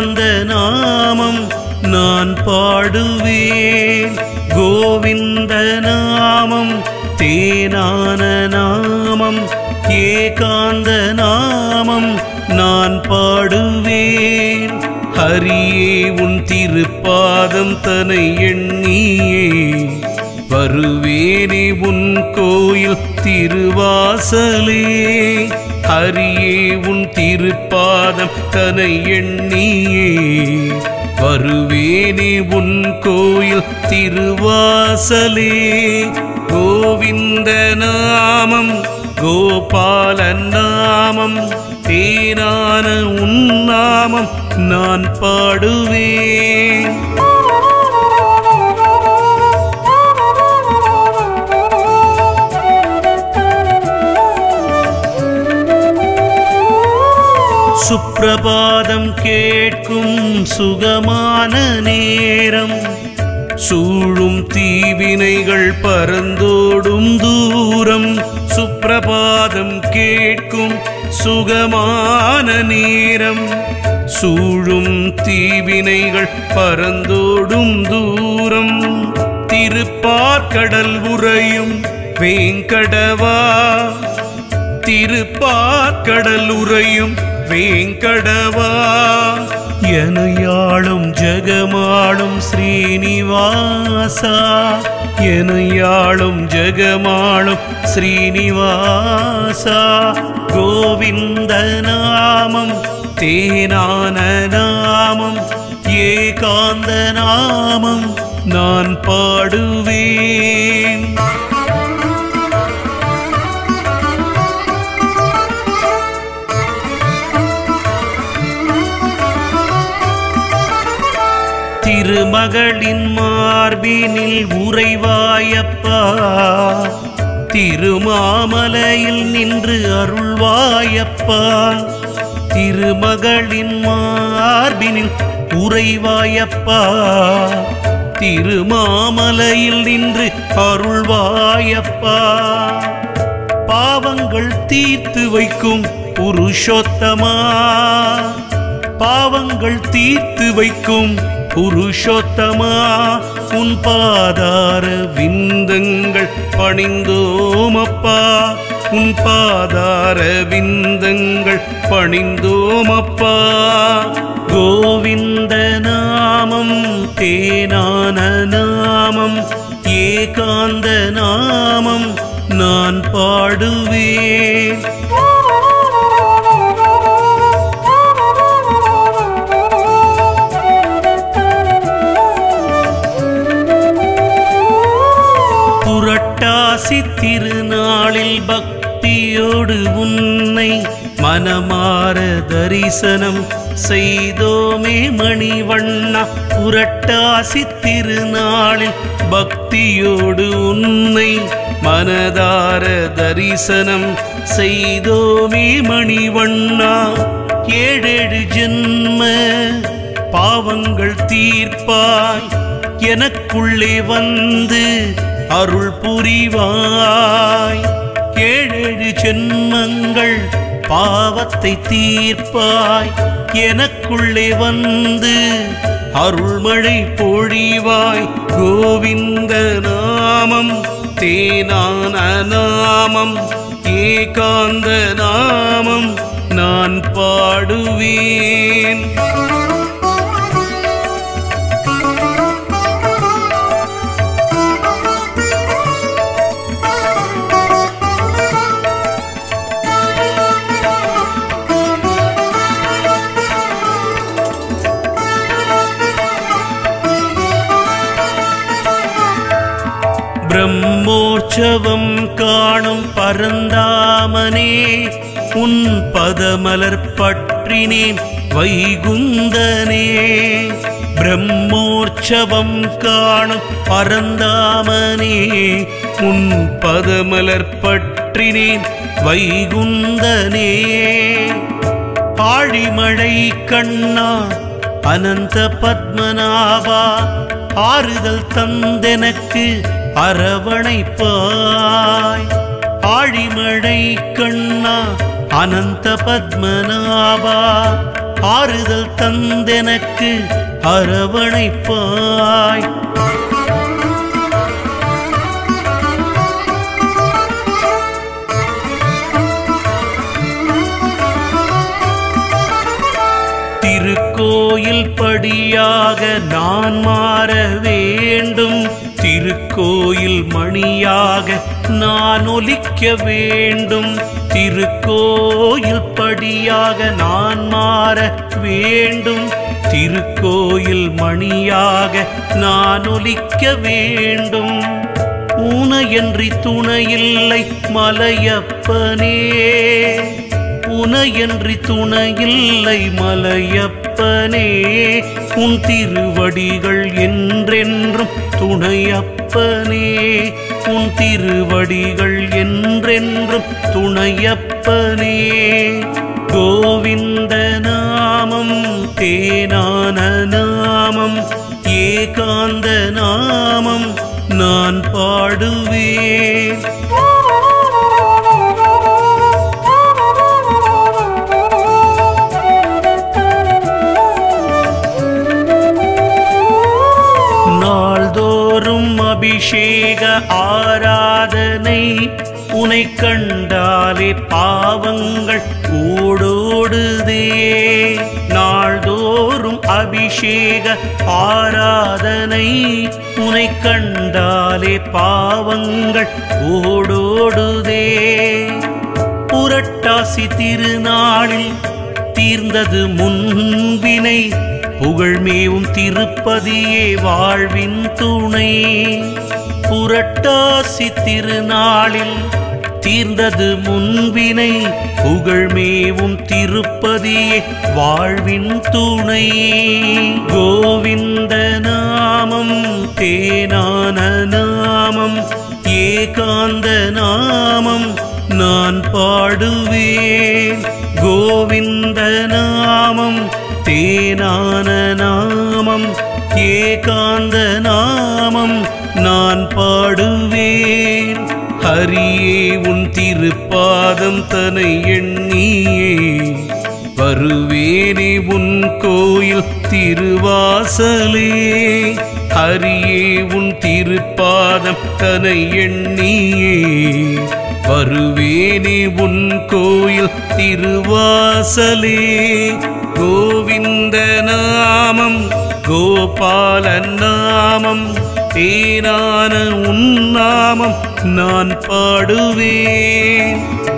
ஏகாந்த நாமம் நான் பாடுவேன் கோவிந்த நாமம் தேனான நாமம் ஏகாந்த நாமம் நான் பாடுவேன் ஹரியே உன் திருப்பாதம் தனை எண்ணியே வருவேனே உன் கோயில் திருவாசலே ஹரியே உன் திருப்பாதம் தனை எண்ணியே வருவேனே உன் கோயில் திருவாசலே கோவிந்த நாமம் கோபால நாமம் தேனான உன் நாமம் நான் பாடுவேன் சுப்பிரபாதம் கேட்கும் சுகமான நேரம் சூழும் தீவினைகள் பறந்தோடும் தூரம் சுப்பிரபாதம் கேட்கும் சுகமான நேரம் சூழும் தீவினைகள் பறந்தோடும் தூரம் திருப்பார்கடல் உறையும் வேங்கடவா திருப்பார்கடல் உறையும் வேங்கடவா எனையாளும் ஜெகமாளும் ஸ்ரீனிவாசா எனையாளும் ஜெகமாளும் ஸ்ரீனிவாசா கோவிந்த நாமம் தேனான நாமம் ஏகாந்த நாமம் நான் பாடுவேன் திருமகளின் மார்பினில் உறைவாயப்பா திருமாமலையில் நின்று அருள்வாயப்பா திருமகளின் மார்பினில் உறைவாயப்பா திருமாமலையில் நின்று அருள்வாயப்பா பாவங்கள் தீர்த்து வைக்கும் புருஷோத்தமா பாவங்கள் தீர்த்து வைக்கும் புருஷோத்தமா உன் பாதார விந்தங்கள் பணிந்தோமப்பா உன் பாதார விந்தங்கள் பணிந்தோமப்பா கோவிந்த நாமம் தேனான நாமம் ஏகாந்த நாமம் நான் பாடுவேன் புரட்டாசி திருநாளில் பக்தியோடு உன்னை மனமார தரிசனம் செய்தோமே மணிவண்ணா புரட்டாசி திருநாளில் பக்தியோடு உன்னை மனதார தரிசனம் செய்தோமே மணிவண்ணா ஏழேழு ஜென்ம பாவங்கள் தீர்ப்பாய் எனக்குள்ளே வந்து அருள் புரிவாய் ஏழேழு ஜென்மங்கள் பாவத்தை தீர்ப்பாய் எனக்குள்ளே வந்து அருள்மழை பொழிவாய் கோவிந்த நாமம் தேனான நாமம் ஏகாந்த நாமம் நான் பாடுவேன் பிரம்மோற்சவம் காணும் பரந்தாமனே உன் பதமலர் பற்றினேன் வைகுந்தனே பிரம்மோற்சவம் காணும் பரந்தாமனே உன் பதமலர் பற்றினேன் வைகுந்தனே ஆழிமழை கண்ணா அனந்த பத்மநாபா ஆறுதல் தந்தெனக்கு அரவணைப்பாய் ஆழிமழை கண்ணா அனந்த பத்மநாபா ஆறுதல் தந்தெனக்கு அரவணைப்பாய் திருக்கோயில் படியாக நான் மாற வேண்டும் திருக்கோயில் மணியாக நான் ஒலிக்க வேண்டும் திருக்கோயில் படியாக நான் மாற வேண்டும் திருக்கோயில் மணியாக நான் ஒலிக்க வேண்டும் உனையன்றி துணையில்லை மலையப்பனே உனையன்றி துணையில்லை மலையப்பனே உன் திருவடிகள் என்றென்றும் துணையப்பனே உன் திருவடிகள் என்றென்றும் துணையப்பனே கோவிந்த நாமம் தேனான நாமம் ஏகாந்த நாமம் நான் பாடுவேன் நாள்தோறும் அபிஷேக ஆராதனை உனை கண்டாலே பாவங்கள் ஓடோடுதே நாள்தோறும் அபிஷேக ஆராதனை உனை கண்டாலே பாவங்கள் ஓடோடுதே புரட்டாசி திருநாளில் தீர்ந்தது முன்வினை புகழ்மேவும் திருப்பதியே வாழ்வின் துணை புரட்டாசி திருநாளில் தீர்ந்தது முன்வினை புகழ்மேவும் திருப்பதியே வாழ்வின் துணை கோவிந்த நாமம் தேனான நாமம் ஏகாந்த நாமம் நான் பாடுவேன் கோவிந்த நாமம் தேனான நாமம் ஏகாந்த நாமம் நான் பாடுவேன் ஹரியே உன் திருப்பாதம் தனை எண்ணியே வருவேனே உன் கோயில் திருவாசலே ஹரியே உன் திருப்பாதம் தனை எண்ணியே வருவேனே உன் கோயில் திருவாசலே கோவிந்த நாமம் கோபால நாமம் தேனான உன் நாமம் நான் பாடுவேன்